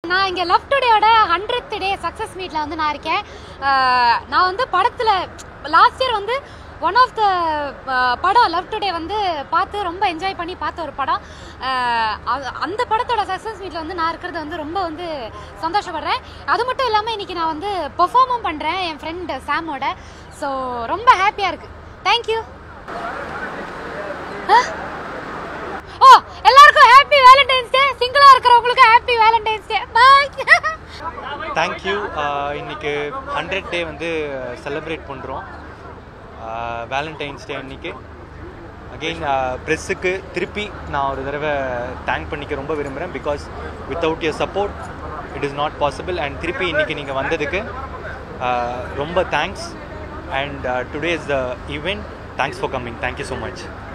நான் இங்கே லவ் டுடேயோட ஹண்ட்ரட் டே சக்ஸஸ் மீட்டில் வந்து நான் இருக்கேன் அஹ் நான் வந்து படத்தில் லாஸ்ட் இயர் வந்து ஒன் ஆஃப் த படம் லவ் டுடே வந்து பார்த்து ரொம்ப என்ஜாய் பண்ணி பார்த்த ஒரு படம் அஹ் அது- அந்த படத்தோட சக்ஸஸ் மீட்டில் வந்து நான் இருக்கிறது வந்து ரொம்ப வந்து சந்தோஷப்படுறேன் அது மட்டும் இல்லாமல் இன்னைக்கு நான் வந்து பெர்ஃபார்மும் பண்ணுறேன் என் ஃப்ரெண்ட் சாமோட ஸோ ரொம்ப ஹாப்பியாக இருக்குது தேங்க்யூ ஓ எல்லாருக்கும் ஹாப்பி வேலண்டைன்ஸ் டே சிங்கிளா இருக்கிறவங்களுக்கு happy valentine's day bye thank you இன்னைக்கு ஹண்ட்ரட் டே வந்து செலிப்ரேட் பண்ணுறோம் வேலண்டைன்ஸ் டே அன்னைக்கு அகெயின் ப்ரெஸ்ஸுக்கு திருப்பி நான் ஒரு தடவை தேங்க் பண்ணிக்க ரொம்ப விரும்புகிறேன் because without your support it is not possible and திருப்பி இன்னைக்கு நீங்கள் வந்ததுக்கு uh, ரொம்ப thanks and today is the event thanks for coming thank you so much